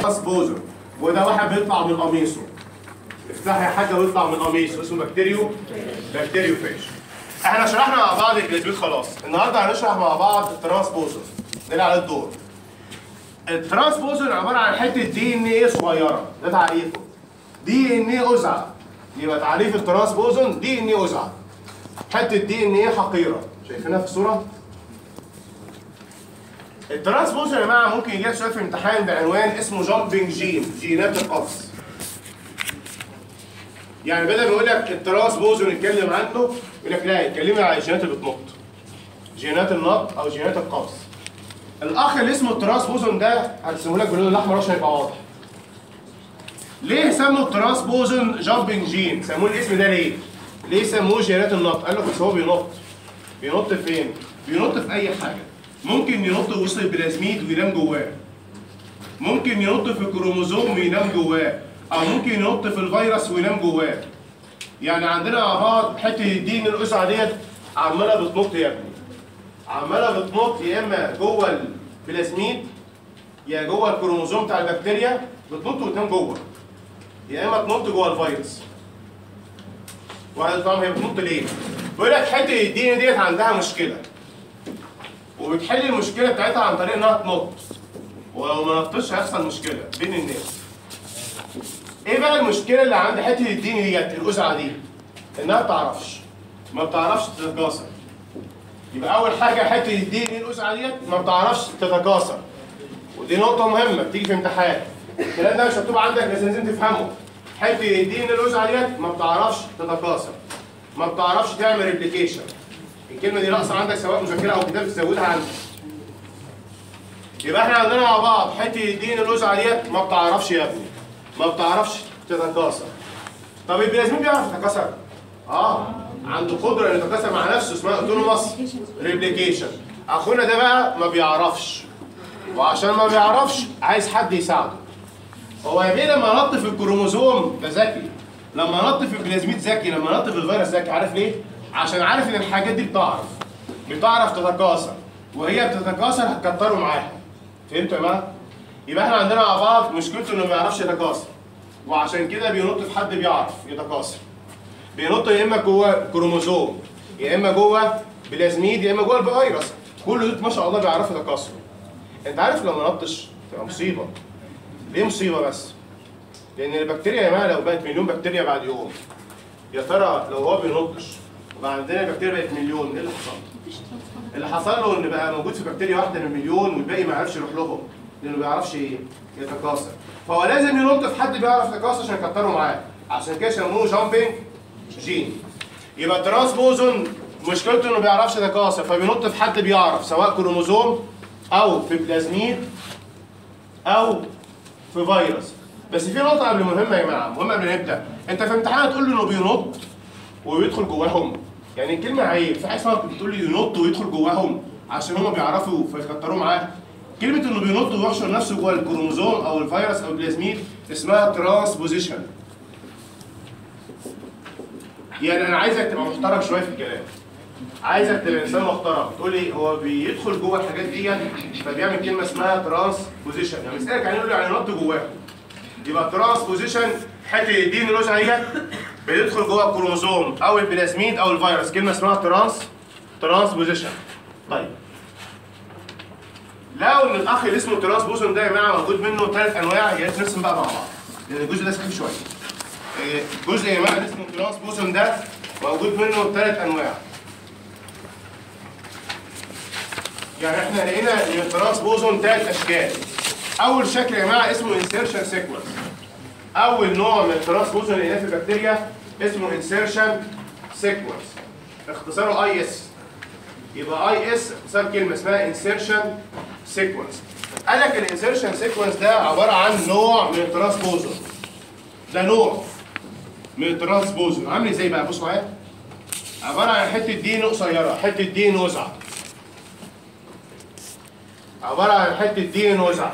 ترانسبوزر وده واحد بيطلع من قميصه افتح يا حاجه ويطلع من قميصه اسمه بكتيريو بكتيريو فيش احنا شرحنا مع بعض الجليسبيد خلاص النهارده هنشرح مع بعض الترانسبوزر ده على الدور الترانسبوزر عباره عن حته دي ان ايه صغيره ده تعريفه دي ان ايه ازعه يبقى تعريف الترانسبوزون دي ان ايه ازعه حته دي ان ايه حقيره شايفينها في الصوره الترانسبوزر يا جماعه ممكن يجي لك سؤال في الامتحان بعنوان اسمه جامبنج جين جينات القفز يعني بدل ما يقول لك الترانسبوزر نتكلم عنه يقول لك لا اتكلمي على الجينات اللي بتنط جينات النط او جينات القفز الاخ اللي اسمه الترانسبوزون ده هرسمه لك باللون الاحمر عشان يبقى واضح ليه سموا الترانسبوزون جامبنج جين سموه الاسم ده ليه ليه سموه جينات النط قال لك بس هو بينط بينط فين بينط في اي حاجه ممكن ينط وسط البلازميد وينام جواه ممكن ينط في الكروموزوم وينام جواه او ممكن ينط في الفيروس وينام جواه يعني عندنا مع بعض حته الدين الاسعه ديت عماله بتنط يا ابني عماله بتنط يا اما جوه البلازميد يا جوه الكروموزوم بتاع البكتيريا بتنط وتنام جوه يا اما تنط جوه الفيروس واحد فاهم هي بتنط ليه؟ بيقول لك حته الدين ديت عندها مشكله وبتحل المشكله بتاعتها عن طريق انها تنط ولو ما نطتش هيحصل مشكله بين الناس ايه بقى المشكله اللي عند حته الدين ديت الازعه دي انها ما بتعرفش ما بتعرفش تتكاثر يبقى اول حاجه حته الدين الازعه ديت ما بتعرفش تتكاثر ودي نقطه مهمه بتيجي في امتحان الكلام ده مش مكتوب عندك بس لازم تفهمه حته الدين الازعه ديت ما بتعرفش تتكاثر ما بتعرفش تعمل ريبليكيشن الكلمه دي ناقصه عندك سواء مذاكره او كتاب تزودها عندك يبقى احنا عندنا مع بعض حته الدين الازعه ديت ما بتعرفش يا ابني ما بتعرفش تتكاثر طب البلازمين بيعرف يتكاثر اه عنده قدره انه يتكاثر مع نفسه اسمها اوتونوماس ريبليكيشن اخونا ده بقى ما بيعرفش وعشان ما بيعرفش عايز حد يساعده هو يا بيه لما نط في الكروموزوم ده ذكي لما نط في البلازميد ذكي لما نط في الفيروس ذكي عارف ليه؟ عشان عارف ان الحاجات دي بتعرف بتعرف تتكاثر وهي بتتكاثر هتكتروا معاها فهمتوا يا جماعه؟ يبقى احنا عندنا مع بعض مشكلته انه ما بيعرفش يتكاثر وعشان كده بينط في حد بيعرف يتكاثر بينط يا اما جوه كروموزوم يا اما جوه بلازميد يا اما جوه الفيروس كل دول ما شاء الله بيعرفوا يتكاثروا انت عارف لو ما نطش تبقى مصيبه ليه مصيبه بس؟ لان البكتيريا يا جماعه لو بقت مليون بكتيريا بعد يوم يا ترى لو هو بينطش وبقى عندنا البكتيريا بقت مليون ايه اللي حصل؟ اللي حصل له ان بقى موجود في بكتيريا واحده من مليون والباقي ما يعرفش يروح لهم لانه ما بيعرفش ايه يتكاثر فهو لازم ينط في حد بيعرف يتكاثر عشان يكتروا معاه عشان كده سموه جامبنج جين يبقى الترانسبوزون مشكلته انه ما بيعرفش يتكاثر فبينط في حد بيعرف سواء كروموزوم او في بلازميد او في فيروس بس في نقطه قبل مهمه يا جماعه مهمه قبل ما نبدا انت في امتحان تقول له انه بينط ويدخل جواهم يعني الكلمه عيب في حاجه اسمها بتقول لي ينط ويدخل جواهم عشان هم بيعرفوا فيكتروه معاه كلمه انه بينط ويحشر نفسه جوه الكروموزوم او الفيروس او البلازميد اسمها ترانسبوزيشن يعني انا عايزك تبقى محترم شويه في الكلام عايزك تبقى انسان محترم تقول لي هو بيدخل جوه الحاجات دي فبيعمل كلمه اسمها ترانسبوزيشن يعني مسالك يعني يقول لي يعني ينط جواهم يبقى ترانسبوزيشن حته الدين الوسعه ديت بيدخل جوه الكروموزوم او البلازميد او الفيروس كلمه اسمها ترانس ترانسبوزيشن طيب لو ان الاخ اللي اسمه ترانسبوزون ده يا جماعه موجود منه ثلاث انواع يا ريت نرسم بقى مع بعض لان الجزء ده سخيف شويه إيه، الجزء يا جماعه اللي اسمه ترانسبوزون ده موجود منه ثلاث انواع يعني احنا لقينا ان الترانسبوزون ثلاث اشكال اول شكل يا جماعه اسمه انسيرشن سيكونس اول نوع من الترانسبوزون اللي لقيناه في البكتيريا اسمه انسيرشن سيكونس اختصاره اي اس يبقى اي اس اختصار كلمه اسمها انسيرشن سيكونس قال لك الانسيرشن سيكونس ده عباره عن نوع من الترانسبوزون ده نوع من الترانسبوزون عامل ازاي بقى بص معايا عباره عن حته دين قصيره حته دين وسعه عباره عن حته دين وسعه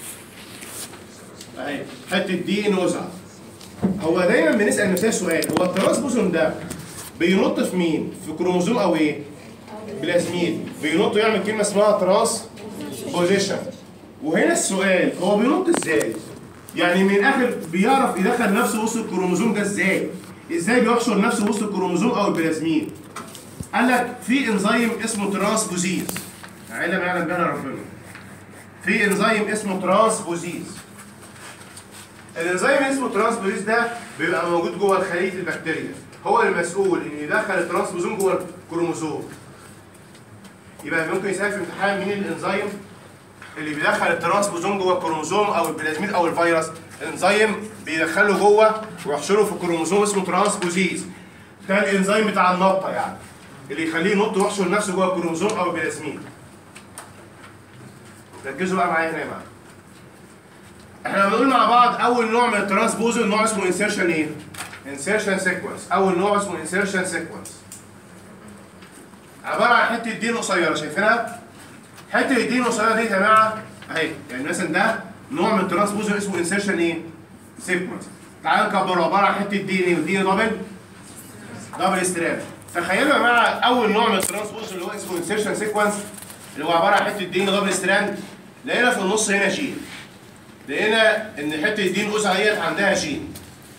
اهي حته دين وسعه هو دايما بنسال نفسنا سؤال هو الترانسبوزون ده بينط في مين؟ في كروموزوم او ايه؟ بلازميد بينط يعمل كلمه اسمها ترانس بوزيشن وهنا السؤال هو بينط ازاي؟ يعني من الاخر بيعرف يدخل نفسه وسط الكروموزوم ده ازاي ازاي بيحشر نفسه وسط الكروموزوم او البلازمين قال لك في انزيم اسمه ترانسبوزيز علم يعلم بها ربنا في انزيم اسمه ترانسبوزيز الانزيم اسمه ترانسبوزيز ده بيبقى موجود جوه خليه البكتيريا هو المسؤول ان يدخل الترانسبوزوم جوه الكروموزوم يبقى ممكن يسال في امتحان مين الانزيم اللي بيدخل الترانسبوزوم جوه الكروموزوم او البلازميد او الفيروس الانزيم بيدخله جوه ويحشره في الكروموزوم اسمه ترانسبوزيز ده الانزيم بتاع النطه يعني اللي يخليه ينط ويحشر نفسه جوه الكروموزوم او البلازميد ركزوا بقى معايا هنا يا جماعه احنا بنقول مع بعض اول نوع من الترانسبوزون نوع اسمه انسيرشن ايه؟ انسيرشن سيكونس اول نوع اسمه انسيرشن سيكونس عباره عن حته دين قصيره شايفينها؟ حته الدين القصيره دي يا جماعه اهي يعني مثلا ده نوع من الترانسبوزون اسمه انسيرشن ايه؟ سيكونس تعالوا نكبره عباره عن حته دين ايه؟ ودين دبل دبل ستراند تخيلوا يا جماعه اول نوع من الترانسبوزون اللي هو اسمه انسيرشن سيكونس اللي هو عباره عن حته دين دبل ستراند لقينا في النص هنا شين لقينا ان حته الدين القصيره ديت عندها شين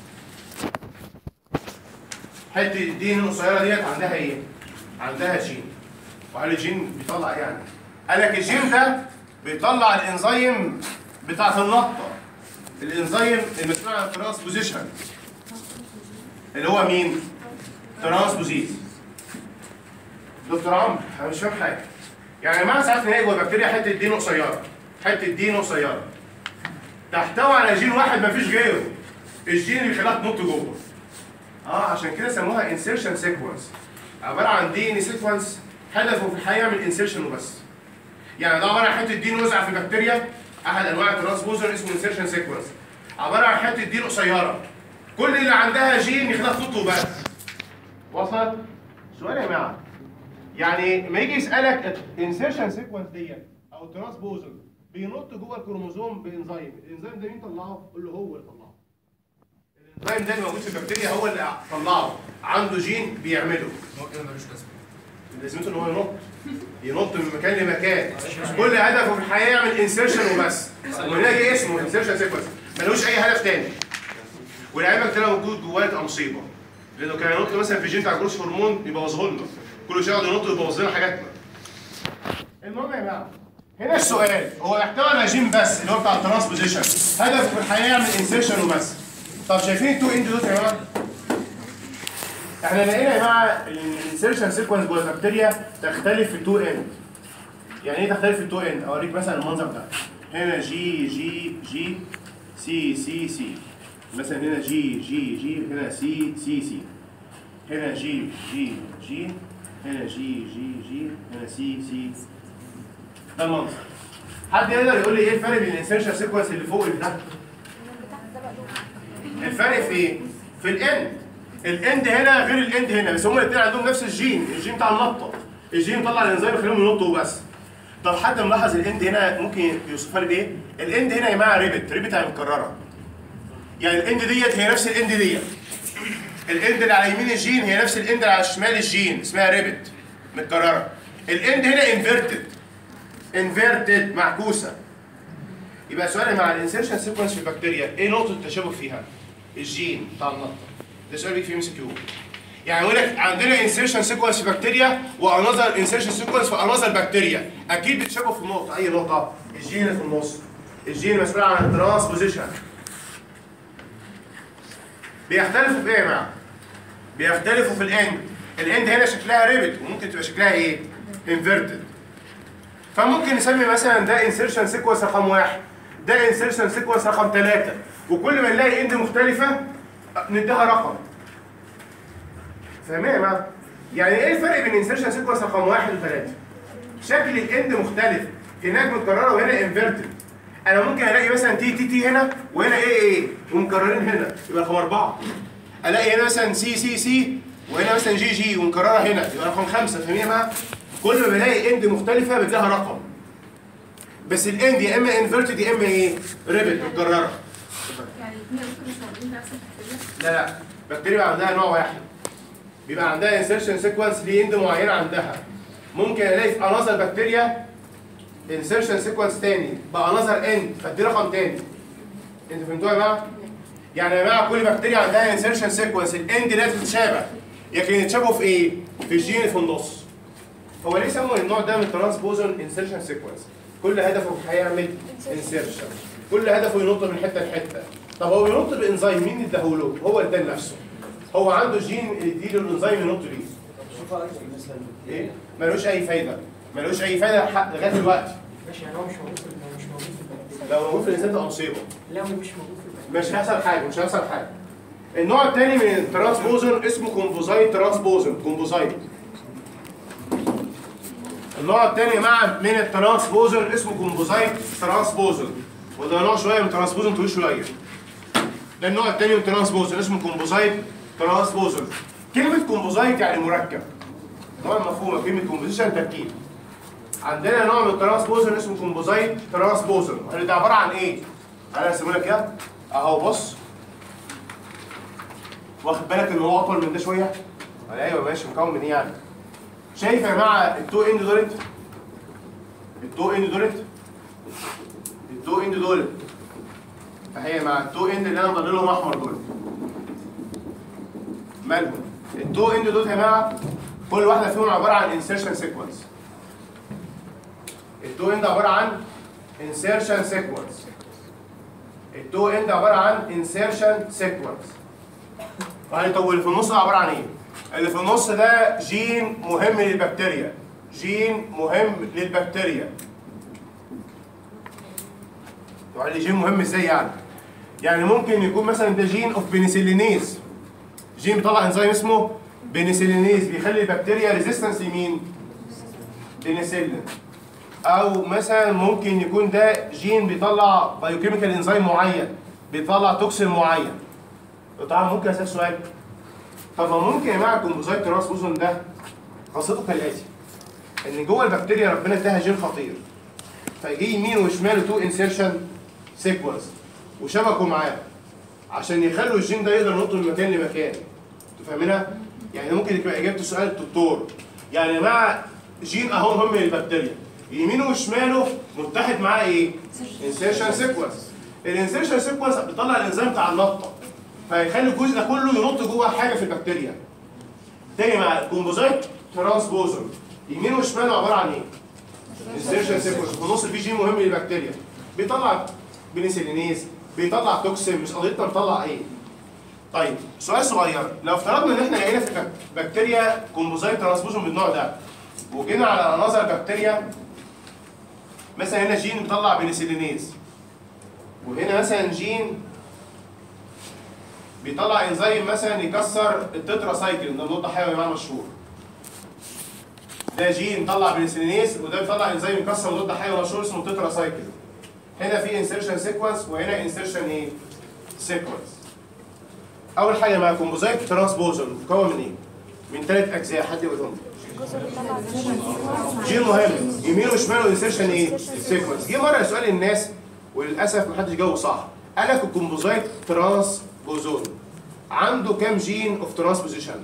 حته الدين القصيره ديت عندها ايه؟ عندها جين وقال الجين بيطلع ايه يعني؟ قال لك الجين ده بيطلع الانزيم بتاعت النطه الانزيم المسؤول عن الترانسبوزيشن اللي هو مين؟ ترانسبوزيز دكتور عمرو انا مش فاهم حاجه يعني يا جماعه ساعات نلاقي جوه بكتيريا حته دين قصيره حته دين قصيره تحتوي على جين واحد مفيش غيره الجين اللي بيخليها تنط جوه اه عشان كده سموها انسيرشن سيكونس عباره عن دي ان سيكونس هدفه في الحقيقه يعمل انسيرشن وبس يعني ده عباره عن حته دين وزع في بكتيريا احد انواع الترانسبوزر اسمه انسيرشن سيكونس عباره عن حته دين قصيره كل اللي عندها جين يخليها تنط وبس وصلت سؤال يا جماعه يعني ما يجي يسالك الانسيرشن سيكونس ديت او الترانسبوزر بينط جوه الكروموزوم بانزيم الانزيم ده مين طلعه قول له هو اللي طلعه الانزيم ده اللي موجود في البكتيريا هو اللي طلعه عنده جين بيعمله هو كده ملوش لازمه لازمته ان هو ينط ينط من مكان لمكان كل هدفه في الحياه يعمل انسيرشن وبس ونلاقي اسمه انسيرشن سيكونس ملوش اي هدف تاني والعلم كده موجود جواه تبقى مصيبه لانه كان ينط مثلا في جين بتاع الجروس هرمون يبوظه لنا كل شويه يقعد ينط ويبوظ لنا حاجاتنا المهم يا جماعه هنا السؤال هو يحتوي على جين بس اللي هو بتاع الترانسبوزيشن هدفه في الحياه يعمل انسيرشن وبس طب شايفين التو اند دول يا جماعه احنا لقينا يا جماعه الانسيرشن سيكونس جوه البكتيريا تختلف في التو اند يعني ايه تختلف في التو اند اوريك مثلا المنظر ده هنا جي جي جي سي سي سي مثلا هنا جي جي جي هنا سي سي سي هنا جي جي جي هنا جي جي جي هنا سي سي ده المنظر حد يقدر يقول لي ايه الفرق بين الانسيرشن سيكونس اللي فوق واللي تحت الفرق في ايه؟ في الاند الاند هنا غير الاند هنا بس هما الاثنين عندهم نفس الجين الجين بتاع النطه الجين طلع الانزيم يخليهم ينطوا وبس طب حد ملاحظ الاند هنا ممكن يوصفها لي بايه؟ الاند هنا يا جماعه ريبت ريبت يعني متكرره يعني الاند ديت هي نفس الاند ديت الاند اللي على يمين الجين هي نفس الاند اللي على شمال الجين اسمها ريبت متكرره الاند هنا انفيرتد انفيرتد معكوسه يبقى سؤال مع الانسيرشن سيكونس في البكتيريا ايه نقطه التشابه فيها؟ الجين بتاع النطه ده سؤال بيجي في ام سي كيو يعني يقول لك عندنا انسيرشن سيكونس في بكتيريا وانذر انسيرشن سيكونس في انذر بكتيريا اكيد بيتشابهوا في نقطه اي نقطه الجين اللي في النص الجين مسؤول عن الترانسبوزيشن بيختلفوا في ايه يا جماعه؟ بيختلفوا في الاند الاند هنا شكلها ريبت وممكن تبقى شكلها ايه؟ انفيرتد فممكن نسمي مثلا ده انسيرشن سيكونس رقم واحد ده انسيرشن سيكونس رقم ثلاثة وكل ما نلاقي اند مختلفة نديها رقم فاهمين يا جماعة؟ يعني ايه الفرق بين انسيرشن سيكونس رقم واحد وثلاثة؟ شكل الاند مختلف هناك متكررة وهنا انفيرتد انا ممكن الاقي مثلا تي تي تي هنا وهنا ايه ايه ومكررين هنا يبقى رقم اربعة الاقي هنا مثلا سي سي سي وهنا مثلا جي جي ومكررة هنا يبقى رقم خمسة فاهمين يا جماعة؟ كل ما بلاقي اند مختلفة بديها رقم بس الاند يا اما انفيرتد يا اما ايه؟ ريبت متكررة يعني الاثنين ممكن مش موجودين في نفس البكتيريا لا لا بكتيريا بيبقى عندها نوع واحد بيبقى عندها انسيرشن سيكونس ليه اند معينه عندها ممكن الاقي في انذر بكتيريا انسيرشن سيكونس تاني بانذر اند فدي رقم تاني انتوا فهمتوها يا جماعه؟ يعني يا جماعه كل بكتيريا عندها انسرشن سيكونس الاند لازم تتشابه لكن يتشابهوا في ايه؟ في الجين في النص هو ليه سموا النوع ده من ترانسبوزون انسرشن سيكونس؟ كل هدفه هيعمل انسرشن كل هدفه ينط من حته لحته طب هو بينط بانزيم مين اداهوله؟ هو اداه لنفسه هو عنده جين يديله الانزيم ينط بيه ايه؟ ملوش اي فايده ملوش اي فايده لح- لغايه دلوقتي ماشي يعني هو مش موجود في لو مش موجود في البكتيريا لو موجود في الانسان تبقى مصيبه لو مش موجود في البكتيريا مش هيحصل حاجه مش هيحصل حاجه النوع الثاني من الترانسبوزر اسمه كومبوزايت ترانسبوزر كومبوزايت النوع الثاني مع من الترانسبوزر اسمه كومبوزايت ترانسبوزر وده نوع شويه من الترانسبوزر طويل شويه ده النوع الثاني من الترانسبوزر اسمه كومبوزايت ترانسبوزر كلمه كومبوزايت يعني مركب نوع مفهومه كلمه كومبوزيشن تركيب عندنا نوع من الترانسبوزر اسمه كومبوزايت ترانسبوزر اللي ده عباره عن ايه؟ انا ارسمه لك كده اهو بص واخد بالك ان هو اطول من ده شويه؟ ايوه ماشي مكون من ايه يعني؟ شايف يا جماعه التو اند دولت؟ التو اند دولت؟ التو اند دولت اهي مع التو اند اللي انا مضللهم احمر دول مالهم؟ التو اند دول يا جماعه كل واحده فيهم عباره عن انسيرشن سيكونس التو اند عباره عن انسيرشن سيكونس التو اند عباره عن انسيرشن سيكونس يعني طب واللي في النص ده عباره عن ايه؟ اللي في النص ده جين مهم للبكتيريا جين مهم للبكتيريا تقول لي جين مهم ازاي يعني؟ يعني ممكن يكون مثلا ده جين اوف بنسلينيز جين بيطلع انزيم اسمه بنسلينيز بيخلي البكتيريا ريزيستنس لمين؟ بنسلين او مثلا ممكن يكون ده جين بيطلع بايوكيميكال انزيم معين بيطلع توكسين معين طبعا ممكن اسال سؤال طب ما ممكن يا جماعه الكومبوزايت ترانسبوزون ده قصته كالاتي ان جوه البكتيريا ربنا اداها جين خطير فيجي يمين وشمال تو انسيرشن سيكونس وشبكوا معاه عشان يخلوا الجين ده يقدر ينط من مكان لمكان انتوا فاهمينها؟ يعني ممكن تبقى اجابه السؤال الدكتور يعني مع جين اهو مهم للبكتيريا يمينه وشماله متحد معاه ايه؟ انسيرشن سيكونس الانسيرشن سيكونس بيطلع الانزيم بتاع النطه فيخلي الجزء ده كله ينط جوه حاجه في البكتيريا تاني مع الكومبوزايت ترانسبوزر يمينه وشماله عباره عن ايه؟ انسيرشن سيكونس في النص في جين مهم للبكتيريا بيطلع بنسلينيز بيطلع توكسين مش قضيتنا بيطلع ايه؟ طيب سؤال صغير لو افترضنا ان احنا لقينا في بك- بكتيريا كومبوزايت ترانسبوزون بالنوع ده وجينا على نظر بكتيريا مثلا هنا جين بيطلع بنسلينيز وهنا مثلا جين بيطلع انزيم مثلا يكسر التترا سايكل ده مضاد حيوي معاه مشهور ده جين طلع بنسلينيز وده بيطلع انزيم يكسر مضاد حيوي مشهور اسمه تترا سايكل هنا في انسيرشن سيكونس وهنا انسيرشن ايه سيكونس اول حاجه مع كومبوزايت ترانسبوزون مكون من ايه من ثلاث اجزاء حد يقولهم جين مهم يمين وشمال انسيرشن ايه سيكونس جه مره سؤال الناس وللاسف ما حدش جاوب صح قال لك الكومبوزايت ترانسبوزون عنده كام جين اوف ترانسبوزيشن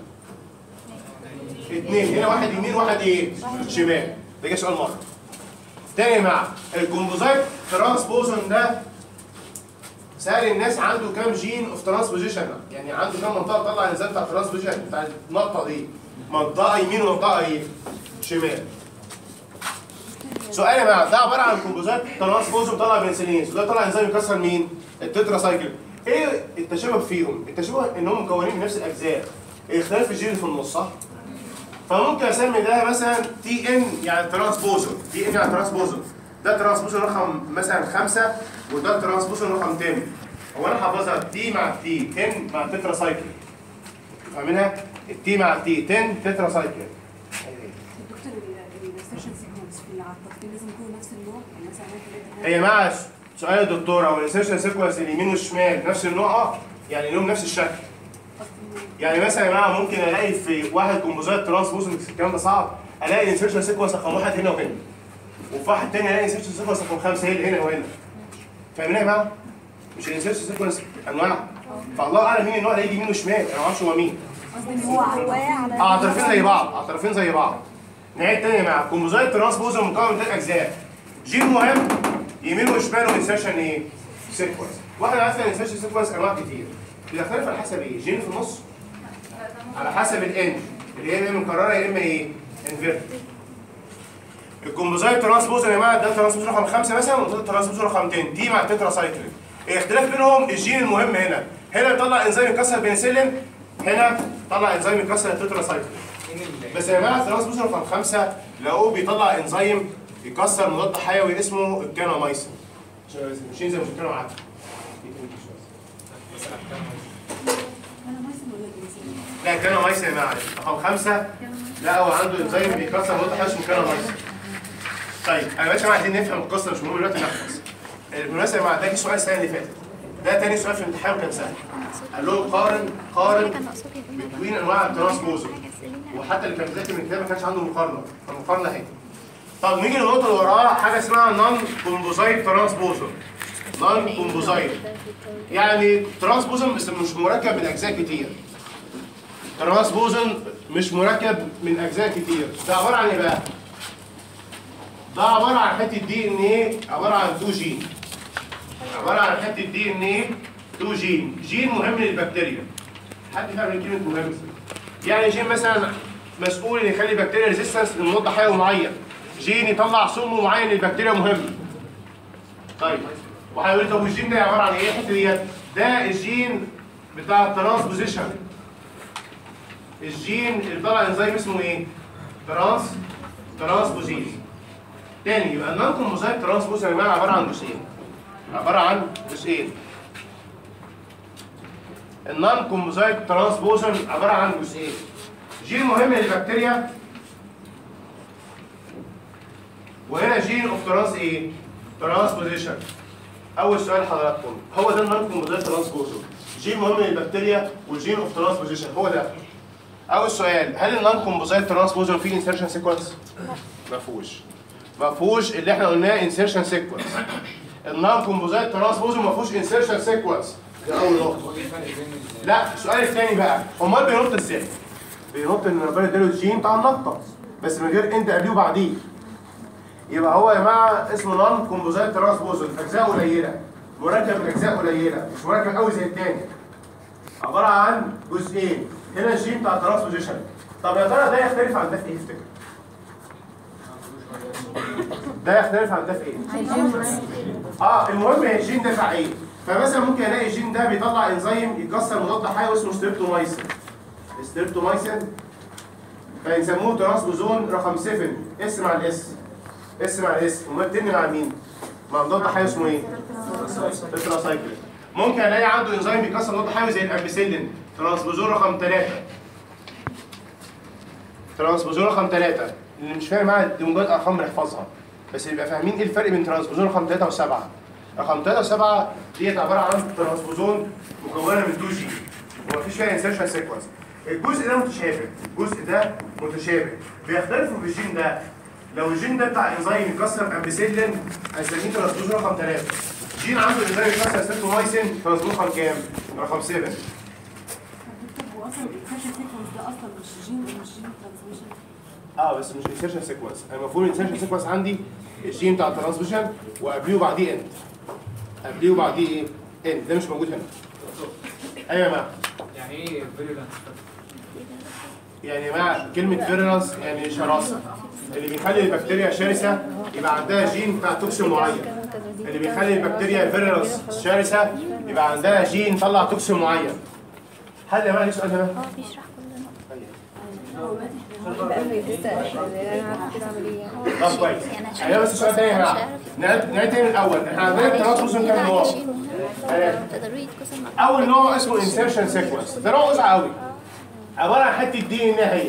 اثنين هنا واحد يمين واحد ايه شمال ده جه سؤال مره تاني مع الكومبوزايت ترانسبوزون ده سأل الناس عنده كام جين اوف ترانسبوزيشن يعني عنده كام منطقه تطلع الانزيم بتاع الترانسبوزيشن بتاع النقطه دي منطقه يمين ومنطقه ايه شمال سؤال يا جماعه ده عباره عن كومبوزايت ترانسبوزون طلع بنسلينيز وده طلع انزيم يكسر مين التترا سايكل ايه التشابه فيهم التشابه انهم مكونين من نفس الاجزاء اختلاف الجين في النص صح فممكن اسمي ده مثلا تي ان يعني ترانسبوزون تي ان يعني ترانسبوزون ده ترانسبوزون رقم مثلا خمسة وده ترانسبوزون رقم 10 هو انا حافظها تي مع تي 10 مع تترا سايكل فاهمينها؟ التي مع تي 10 تترا سايكل الدكتور السيشن سيكونس في على التطبيق لازم يكونوا نفس النوع يعني مثلا واحد ثلاثة هي مع سؤال الدكتوره هو الانسيرشن سيكونس اليمين والشمال نفس النوع اه يعني لهم نفس الشكل يعني مثلا يا جماعه ممكن الاقي في واحد كومبوزايت ترانسبوزون الكلام ده صعب الاقي الانسيرشن سيكونس رقم واحد هنا وهنا وفي واحد تاني الاقي الانسيرشن سيكونس رقم خمسه هنا هنا وهنا فاهمين يا جماعه؟ مش الانسيرشن سيكونس انواع فالله اعلم مين النوع اللي هيجي يمين وشمال انا ما اعرفش هو مين قصدي ان هو عواية على اه على طرفين زي بعض على طرفين زي بعض نعيد تاني يا جماعه كومبوزايت ترانسبوزون مكون من ثلاث اجزاء جين مهم يمين وشمال وانسيرشن ايه؟ سيكونس واحنا عارفين ان الانسيرشن سيكونس انواع كتير بيختلف على حسب ايه؟ جين في النص على حسب الان اللي هي يا اما مكرره يا اما ايه؟ انفيرت الكومبوزايت ترانسبوزر يا جماعه ده ترانسبوزر رقم خمسه مثلا وده ترانسبوزر رقم 10 دي مع التترا سايكلين الاختلاف بينهم الجين المهم هنا هنا يطلع انزيم يكسر بنسلين هنا طلع انزيم يكسر التترا سايكلين بس يا جماعه الترانسبوزر رقم خمسه لقوه بيطلع انزيم يكسر مضاد حيوي اسمه الكانامايسين مش زي ما بنتكلم عنه انا ما يسمى ولا جنسية لا الكانامايسين يا جماعه رقم خمسه لا هو عنده انزيم بيكسر مضاد حيوي اسمه الكانامايسين طيب انا باشا عايزين نفهم القصه مش مهم دلوقتي نحفظ بالمناسبه يا جماعه ده سؤال السنه اللي فاتت ده تاني سؤال في الامتحان كان سهل قال له قارن قارن بين انواع الترانسبوزر وحتى اللي كان بيذاكر من الكتاب ما كانش عنده مقارنه فالمقارنه اهي طب نيجي للنقطه اللي وراها حاجه اسمها نون كومبوزايت ترانسبوزر نون كومبوزايت يعني ترانسبوزن بس مش مركب من اجزاء كتير ترانسبوزن مش مركب من اجزاء كتير ده عباره عن ايه بقى؟ ده عباره عن حته دي ان ايه عباره عن 2 جين عباره عن حته دي ان ايه 2 جين جين مهم للبكتيريا حد فاهم من كلمه مهم يعني جين مثلا مسؤول ان يخلي البكتيريا ريزيستنس لمضاد حيوي معين جين يطلع سم معين للبكتيريا مهم طيب وهيقول لي طب والجين ده عباره عن ايه الحته ديت ده الجين بتاع الترانسبوزيشن الجين اللي طلع انزيم اسمه ايه ترانس ترانسبوزيز تاني يبقى النون كومبوزايت ترانسبوز يا جماعه عباره عن جزئين عباره عن جزئين النون كومبوزايت ترانسبوزر عباره عن جزئين جين مهم للبكتيريا وهنا جين اوف ترانس ايه؟ ترانسبوزيشن اول سؤال لحضراتكم هو ده النون كومبوزايت ترانسبوزر جين مهم للبكتيريا والجين اوف ترانسبوزيشن هو ده اول سؤال هل النون كومبوزايت ترانسبوزر فيه انسرشن سيكونس؟ ما فيهوش ما فيهوش اللي احنا قلناه انسرشن سيكونس النون كومبوزايت ترانسبوزر ما فيهوش انسرشن سيكونس دي اول نقطه لا السؤال الثاني بقى امال بينط ازاي؟ بينط ان ربنا اداله الجين بتاع النطه بس من غير انت قبليه وبعديه يبقى هو يا جماعه اسمه نون كومبوزايت ترانسبوزر اجزاء قليله مركب من اجزاء قليله مش مركب قوي زي الثاني عباره عن جزئين هنا الجين بتاع الترانسبوزيشن طب يا ترى ده يختلف عن ده في ايه تفتكر؟ ده يختلف عن ده في ايه؟ اه المهم الجين ده بتاع ايه؟ فمثلا ممكن الاقي الجين ده بيطلع انزيم يكسر مضاد حيوي اسمه ستريبتومايسين ستريبتومايسين فيسموه ترانسبوزون رقم 7 اس مع الاس اس مع الاس امال التاني مع مين؟ مع مضاد حيوي اسمه ايه؟ تتراسايكلين ممكن الاقي عنده انزيم بيكسر مضاد حيوي زي الامبيسيلين ترانسبوزون رقم 3 ترانسبوزون رقم 3 اللي مش فاهم معايا دي مجرد ارقام بنحفظها بس يبقى فاهمين ايه الفرق بين ترانسبوزون رقم 3 و7 رقم 3 و7 ديت عباره عن ترانسبوزون مكونه من 2 جي ومفيش فيها انسرشن سيكونس الجزء ده متشابه الجزء ده متشابه بيختلفوا في الجين ده لو الجين ده بتاع انزيم يكسر امبيسيلين هنسميه ترانسبوزون رقم 3 جين عنده انزيم يكسر ستريبتومايسين ترانسبوزون رقم كام؟ رقم 7 دكتور هو اصلا الانسرشن سيكونس ده اصلا مش جين مش جين ترانسميشن اه بس مش انسرشن سيكونس انا المفروض الانسرشن سيكونس عندي الجين بتاع الترانسميشن وقبليه وبعديه اند قبليه وبعديه ايه؟ اند ده مش موجود هنا ايوه يا جماعه يعني ايه فيرولانس يعني يا جماعه كلمه فيرنس يعني شراسه اللي بيخلي البكتيريا شرسه يبقى عندها جين بتاع توكسين معين اللي بيخلي البكتيريا فيرنس شرسه يبقى عندها جين طلع توكسين معين حد يا جماعه ليه سؤال هنا؟ اه بيشرح كلنا هو ماتح بقى انه لسه انا عارفه كده اعمل ايه طب كويس ايوه بس سؤال تاني يا جماعه نعيد نعيد تاني من الاول احنا عندنا الترانسبوزون كام نوع؟ ثلاثة. تقدروا يتكسر مع اول نوع اسمه انسرشن سيكونس ده نوع وسع قوي عباره عن حته دي ان هي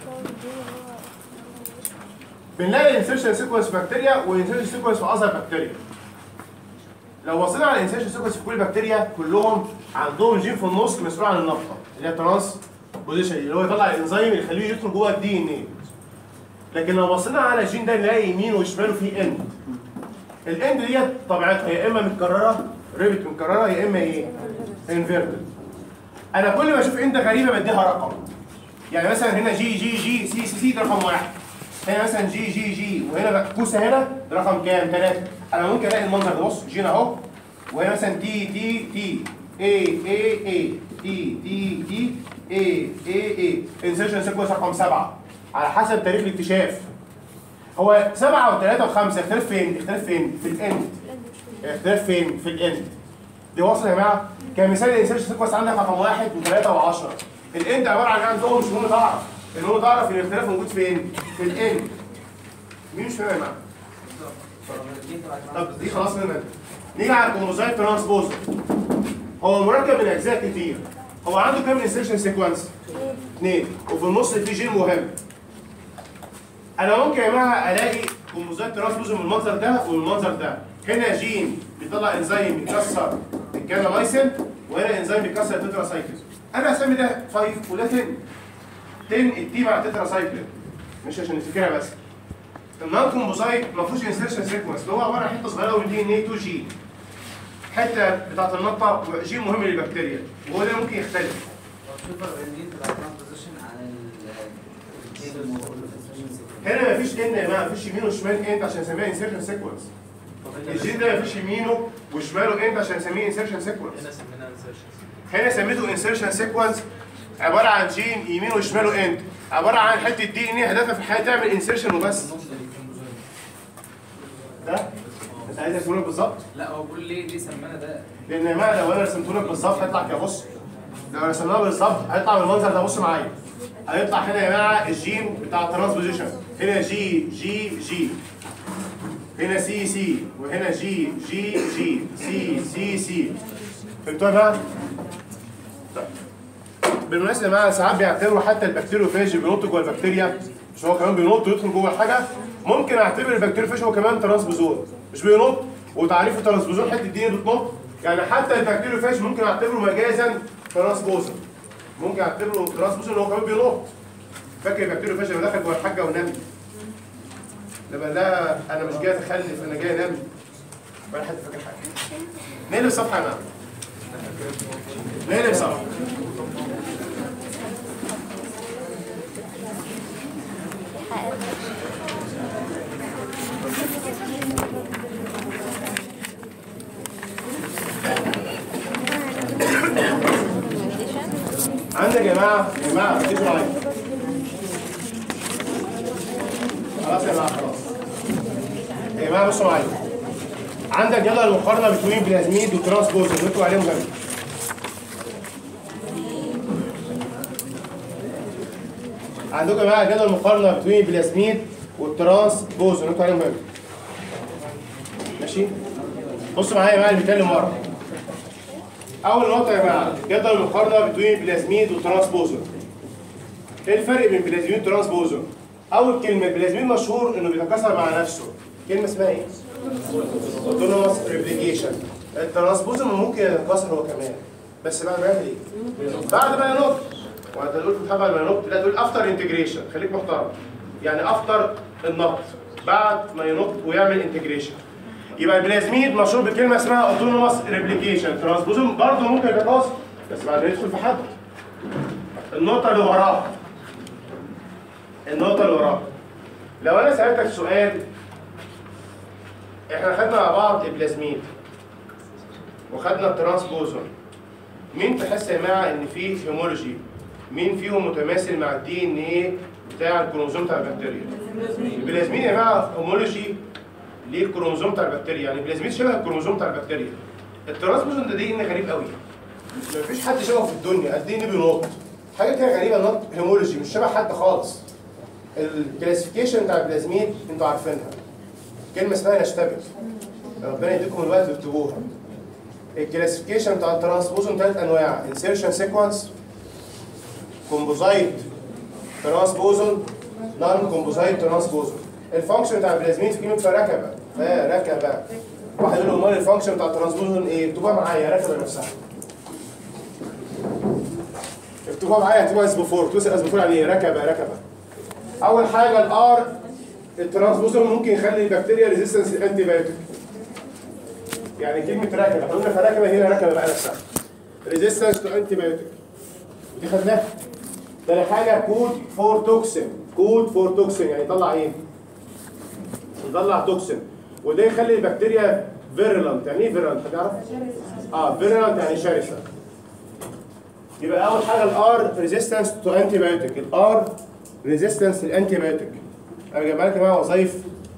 بنلاقي الانسرشن سيكونس في بكتيريا والانسرشن سيكونس في اصغر بكتيريا لو بصينا على الانسرشن سيكونس في كل بكتيريا كلهم عندهم جين في النص مسؤول عن النقطه اللي هي ترانس بوزيشن اللي هو يطلع الانزيم اللي يخليه يدخل جوه الدي ان ايه لكن لو بصينا على الجين ده نلاقي يمينه وشماله فيه اند الاند ديت طبيعتها يا اما متكرره ريبت متكرره يا اما ايه انفيرتد انا كل ما اشوف اند غريبه بديها رقم يعني مثلا هنا جي جي جي سي سي سي ده رقم واحد هنا مثلا جي جي جي وهنا بقى كوسه هنا ده رقم كام؟ ثلاثه انا ممكن الاقي المنظر ده بص جينا اهو وهنا مثلا تي تي تي اي اي اي تي تي تي اي اي اي انسيرشن سيكونس رقم سبعه على حسب تاريخ الاكتشاف هو سبعه وثلاثه وخمسه اختلاف فين؟ اختلاف فين؟ في الاند اختلاف فين؟ في الاند دي واصل يا جماعه كمثال الانسيرشن سيكونس عندك رقم واحد وثلاثه وعشره الاند عباره عن عندهم مش مهم تعرف المهم تعرف ان الاختلاف موجود فين؟ في الاند مين مش فاهم يا جماعه؟ طب دي خلاص منها نيجي على الكروموزايت ترانسبوزر هو مركب من اجزاء كتير هو عنده كام انسيرشن سيكونس؟ اثنين وفي النص في جين مهم انا ممكن يا جماعه الاقي كروموزايت ترانسبوزر من المنظر ده ومن المنظر ده هنا جين بيطلع انزيم بيكسر الكانامايسين وهنا انزيم بيكسر التتراسايكلين انا هسمي ده 5 وده 10 10 التي مع التتراسايكلين مش عشان نفتكرها بس النون كومبوزايت ما فيهوش انسيرشن سيكونس اللي هو عباره عن حته صغيره من دي ان اي 2 جين حته بتاعت النطه جين مهم للبكتيريا وهو ده ممكن يختلف السوبر اندين تبقى ترانسبوزيشن عن التيبل الموجود في السيشن هنا مفيش ان يا جماعه مفيش يمين وشمال انت عشان نسميها انسيرشن سيكونس الجين ده مفيش يمينه وشماله انت عشان نسميه انسيرشن سيكونس هنا سميناها انسرشن هنا سميته انسيرشن سيكونس عباره عن جين يمين وشماله انت عباره عن حته دي ان هدفها في الحياه تعمل انسيرشن وبس ده انت عايز ارسمه لك بالظبط لا هو بيقول ليه ليه سمانا ده لان يا جماعه لو انا رسمته لك بالظبط هيطلع كده بص لو رسمناه بالظبط هيطلع بالمنظر ده بص معايا هيطلع هنا يا جماعه الجين بتاع الترانسبوزيشن هنا جي جي جي هنا سي سي وهنا جي جي جي سي سي سي فهمتوا يا جماعه؟ طيب. بالمناسبه يا جماعه ساعات بيعتبروا حتى البكتيريوفاج بينط جوه البكتيريا مش هو كمان بينط ويدخل جوه الحاجه ممكن اعتبر البكتيريوفاج هو كمان ترانسبوزون مش بينط وتعريف الترانسبوزون حته دي بتنط يعني حتى البكتيريوفاج ممكن اعتبره مجازا ترانسبوزون ممكن اعتبره ترانسبوزون هو كمان بينط فاكر البكتيريوفاج لما دخل جوه الحاجه ونام لما لا انا مش جاي اتخلف انا جاي انام ولا حد فاكر حاجه نقلب صفحه يا جماعه نقلب صفحه عندك يا جماعه يا جماعه ركزوا معايا خلاص يا جماعه خلاص يا جماعه بصوا معايا عندك جدول المقارنه بين بلازميد وترانسبوز اللي انتوا عليهم جنبي عندكم يا جماعه جدول المقارنه بين بلازميد والترانسبوز اللي انتوا عليهم جنبي ماشي بصوا معايا يا جماعه اللي بيتكلم ورا اول نقطه يا جماعه جدول المقارنه بين بلازميد وترانسبوزر ايه الفرق بين بلازميد وترانسبوزر اول كلمه بلازميد مشهور انه بيتكاثر مع نفسه كلمه اسمها ايه اوتونوموس ريبليكيشن الترانسبوزر ممكن يتكاثر هو كمان بس بعد ما يعمل ايه بعد ما ينط وانت تقول في بعد ما ينط لا تقول افتر انتجريشن خليك محترم يعني افتر النط بعد ما ينط ويعمل انتجريشن يبقى البلازميد مشهور بكلمه اسمها اوتونوموس ريبليكيشن ترانسبوزوم برضه ممكن يتكاثر بس بعد ما يدخل في حد النقطه اللي وراها النقطه اللي وراها لو انا سالتك سؤال احنا خدنا مع بعض البلازميد وخدنا الترانسبوزوم مين تحس يا جماعه ان في هيمولوجي مين فيهم متماثل مع الدي ان ايه بتاع الكروموزوم بتاع البكتيريا البلازميد يا جماعه هيمولوجي للكروموزوم بتاع البكتيريا يعني البلازميد شبه الكروموزوم بتاع البكتيريا الترانسبوزوم ده دي ان غريب قوي مفيش حد شبهه في الدنيا قد ايه بينط حاجه كده غريبه نط هيمولوجي مش شبه حد خالص الكلاسيفيكيشن بتاع البلازميد انتوا عارفينها كلمه اسمها نشتبك ربنا يديكم الوقت تكتبوها الكلاسيفيكيشن بتاع الترانسبوزوم ثلاث انواع انسيرشن سيكونس كومبوزايت ترانسبوزون نون كومبوزايت ترانسبوزون الفانكشن بتاع البلازميد في كلمه فركبه فركبه واحد يقول له امال الفانكشن بتاع الترانسبوزون ايه؟ اكتبوها معايا ركبه نفسها اكتبوها معايا اكتبوها اس بفور توصل اس بفور يعني ايه؟ ركبه ركبه اول حاجه الار الترانسبوزون ممكن يخلي البكتيريا ريزيستنس انتي بايوتيك يعني كلمه ركبه احنا قلنا فركبه هنا ركبه بقى نفسها ريزيستنس تو انتي بايوتيك دي خدناها تاني حاجه كود فور توكسين كود فور توكسين يعني يطلع ايه؟ يطلع توكسين وده يخلي البكتيريا فيرولنت يعني ايه فيرولنت هتعرف؟ اه فيرولنت يعني شرسه يبقى اول حاجه الار ريزيستنس تو انتي بايوتيك الار ريزيستنس للانتي بايوتيك انا جايبها لك يا جماعه وظايف